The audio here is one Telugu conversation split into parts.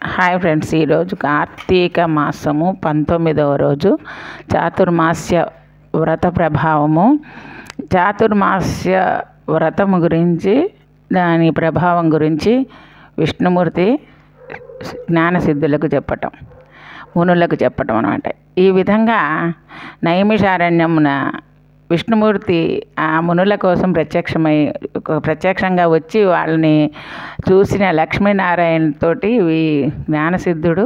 హాయ్ ఫ్రెండ్స్ ఈరోజు కార్తీక మాసము పంతొమ్మిదవ రోజు చాతుర్మాస్య వ్రత ప్రభావము చాతుర్మాస్య వ్రతము గురించి దాని ప్రభావం గురించి విష్ణుమూర్తి జ్ఞానసిద్ధులకు చెప్పటం మునులకు చెప్పటం అనమాట ఈ విధంగా నైమిషారణ్యమున విష్ణుమూర్తి ఆ మునుల కోసం ప్రత్యక్షమై ప్రత్యక్షంగా వచ్చి వాళ్ళని చూసిన లక్ష్మీనారాయణ తోటి ఈ జ్ఞానసిద్ధుడు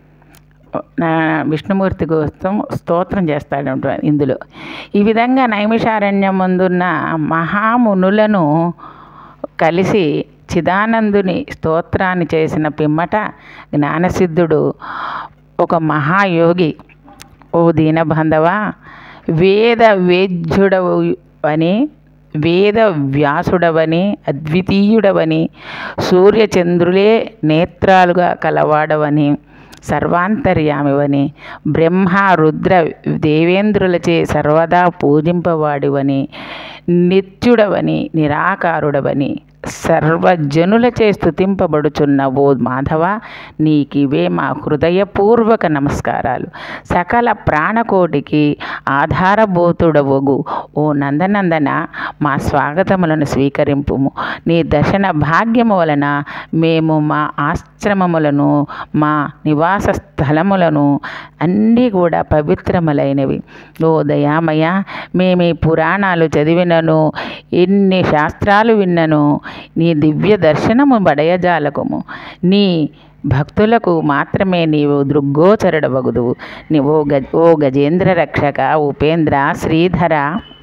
నా విష్ణుమూర్తి కోసం స్తోత్రం చేస్తాడు ఇందులో ఈ విధంగా నైమిషారణ్యం ముందున్న మహామునులను కలిసి చిదానందుని స్తోత్రాన్ని చేసిన పిమ్మట జ్ఞానసిద్ధుడు ఒక మహాయోగి ఓ దీనబంధవా వేద వేద్యుడవు అని వేద వ్యాసుడవని అద్వితీయుడవని సూర్యచంద్రులే నేత్రాలుగా కలవాడవని సర్వాంతర్యామివని బ్రహ్మ రుద్ర దేవేంద్రులచే సర్వదా పూజింపవాడివని నిత్యుడవని నిరాకారుడవని సర్వజనులచే స్థుతింపబడుచున్న ఓ మాధవ నీకివే మా హృదయపూర్వక నమస్కారాలు సకల ప్రాణకోటికి ఆధారభూతుడవగు ఓ నందనందన మా స్వాగతములను స్వీకరింపుము నీ దర్శన భాగ్యము వలన మేము మా ఆశ్రమములను మా నివాస స్థలములను అన్నీ కూడా పవిత్రములైనవి ఓ దయామయ మేము ఈ పురాణాలు చదివినను ఎన్ని శాస్త్రాలు విన్నను నీ దివ్య దర్శనము బడయజాలకము నీ భక్తులకు మాత్రమే నీవు దృగ్గోచరుడవగుదువు నీవు గ ఓ గజేంద్ర రక్షక ఉపేంద్ర శ్రీధర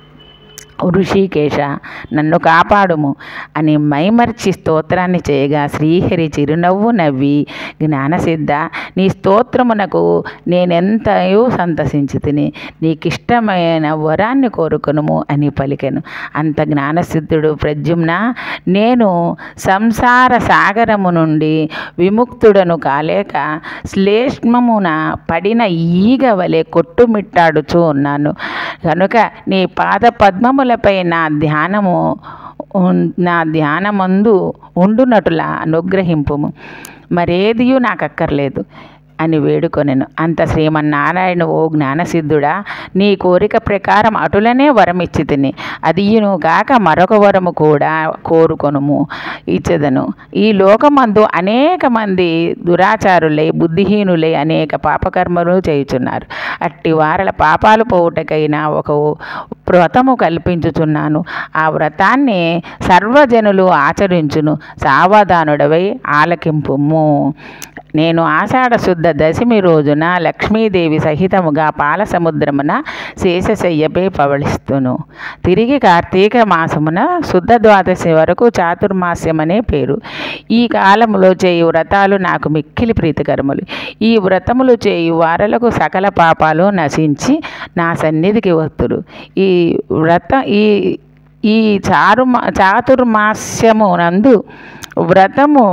ఋషికేశ నన్ను కాపాడుము అని మైమర్చి స్తోత్రాన్ని చేయగా శ్రీహరి చిరునవ్వు నవ్వి జ్ఞానసిద్ధ నీ స్తోత్రమునకు నేనెంతయో సంతసించి తిని నీకిష్టమైన వరాన్ని కోరుకునుము అని పలికెను అంత జ్ఞానసిద్ధుడు ప్రద్యుమ్న నేను సంసార సాగరము నుండి విముక్తుడను కాలేక శ్లేష్మమున పడిన ఈగ వలె కొట్టుమిట్టాడుచూ ఉన్నాను కనుక నీ పాద పద్మములపై నా ధ్యానము నా ధ్యానమందు ఉండునటులా అనుగ్రహింపుము మరేదియూ నాకు అక్కర్లేదు అని వేడుకొనెను అంత శ్రీమన్నారాయణ ఓ జ్ఞానసిద్ధుడా నీ కోరిక ప్రకారం అటులనే వరమిచ్చి తిని అదియును గాక మరొక వరము కూడా కోరుకొనుము ఇచ్చదను ఈ లోకమందు అనేక మంది దురాచారులై బుద్ధిహీనులై అనేక పాపకర్మలు చేయుచున్నారు అట్టి వారల పాపాలు పోవుటకైనా ఒక వ్రతము కల్పించుచున్నాను ఆ వ్రతాన్ని సర్వజనులు ఆచరించును సావధానుడవై ఆలకింపుము నేను ఆషాఢ శుద్ధ దశమి రోజున లక్ష్మీదేవి సహితముగా పాల సముద్రమున శేషశయ్యపై పవళిస్తును తిరిగి కార్తీక మాసమున శుద్ధ ద్వాదశి వరకు చాతుర్మాస్యమనే పేరు ఈ కాలములో చేయు వ్రతాలు నాకు మిక్కిలి ప్రీతికరములు ఈ వ్రతములు చేయు వారలకు సకల పాపాలు నశించి నా సన్నిధికి వస్తురు ఈ వ్రత ఈ ఈ చారు చాతుర్మాస్యము నందు వ్రతము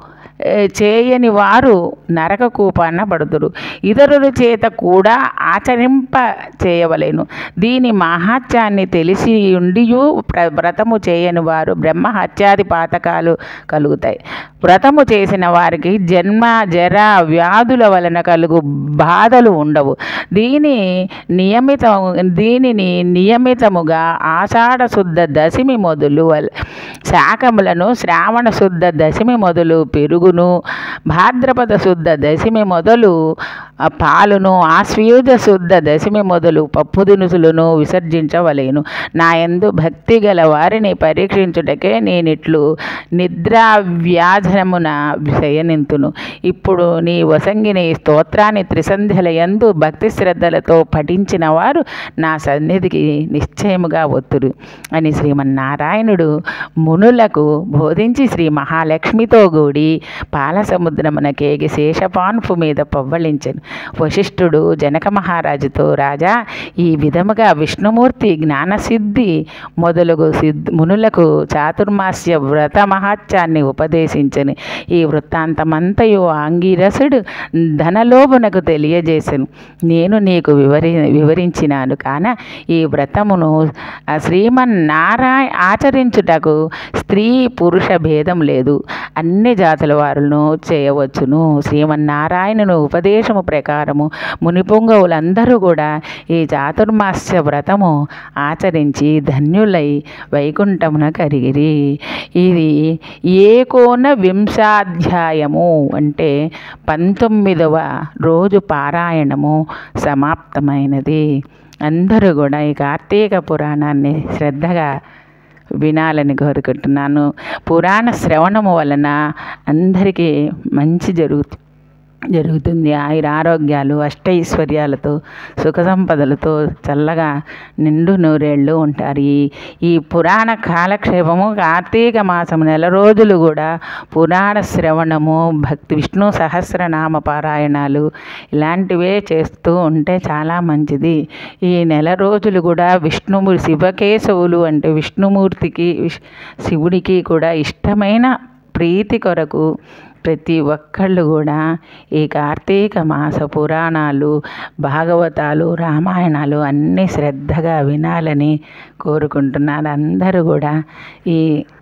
చేయని వారు నరక కూపాన పడుతురు ఇతరుల చేత కూడా ఆచరింప చేయవలేను దీని మహాత్యాన్ని తెలిసి ఉండియు వ్రతము చేయని వారు బ్రహ్మ హత్యాది పాతకాలు కలుగుతాయి వ్రతము చేసిన వారికి జన్మ జర వ్యాధుల వలన కలుగు బాధలు ఉండవు దీని నియమిత దీనిని నియమితముగా ఆషాఢ శుద్ధ దశమి మొదలు శాఖములను శ్రావణ శుద్ధ దశమి మొదలు పెరుగును భాద్రపద శుద్ధ దశమి మొదలు పాలును ఆశ్వయుజ శుద్ధ దశమి మొదలు పప్పు దినుసులను విసర్జించవలేను నా ఎందు భక్తి గల వారిని పరీక్షించుటకే నేనిట్లు నిద్రా వ్యాధనమున శయనింతును ఇప్పుడు నీ వసంగిని స్తోత్రాన్ని త్రిసంధ్యల ఎందు భక్తి శ్రద్ధలతో పఠించిన వారు నా సన్నిధికి నిశ్చయముగా ఒత్తురు అని శ్రీమన్నారాయణుడు మునులకు బోధించి శ్రీ మహాలక్ష్మితో కూడి పాల సముద్రమున కేగి శేషపాన్పు మీద పవ్వళించెను వశిష్ఠుడు జనక మహారాజుతో రాజా ఈ విధముగా విష్ణుమూర్తి జ్ఞానసిద్ధి మొదలగు సిద్ధ మునులకు చాతుర్మాస్య వ్రత మహాత్యాన్ని ఉపదేశించని ఈ వృత్తాంతమంతయు ఆంగిరసుడు ధనలోభునకు తెలియజేసెను నేను నీకు వివరి వివరించినాను కాన ఈ వ్రతమును ఆ శ్రీమన్నారాయణ ఆచరించుటకు స్త్రీ పురుష భేదం లేదు అన్ని జాతుల వారులను చేయవచ్చును శ్రీమన్నారాయణుని ఉపదేశము ప్రకారము మునిపొంగవులందరూ కూడా ఈ చాతుర్మాస్య వ్రతము ఆచరించి ధన్యులై వైకుంఠమున కరిగిరి ఇది ఏకోన వింశాధ్యాయము అంటే పంతొమ్మిదవ రోజు పారాయణము సమాప్తమైనది అందరూ కూడా ఈ కార్తీక పురాణాన్ని శ్రద్ధగా వినాలని కోరుకుంటున్నాను పురాణ శ్రవణము వలన అందరికీ మంచి జరుగుతుంది జరుగుతుంది ఆయుర ఆరోగ్యాలు అష్టైశ్వర్యాలతో సుఖ సంపదలతో చల్లగా నిండు నూరేళ్ళు ఉంటారు ఈ ఈ పురాణ కాలక్షేపము కార్తీక మాసం నెల రోజులు కూడా పురాణ శ్రవణము భక్తి విష్ణు సహస్రనామ పారాయణాలు ఇలాంటివే చేస్తూ ఉంటే చాలా మంచిది ఈ నెల రోజులు కూడా విష్ణుము శివకేశవులు అంటే విష్ణుమూర్తికి విష్- శివుడికి కూడా ఇష్టమైన ప్రీతి కొరకు ప్రతి ఒక్కళ్ళు కూడా ఈ కార్తీక మాస పురాణాలు భాగవతాలు రామాయణాలు అన్నీ శ్రద్ధగా వినాలని కోరుకుంటున్నారు అందరూ కూడా ఈ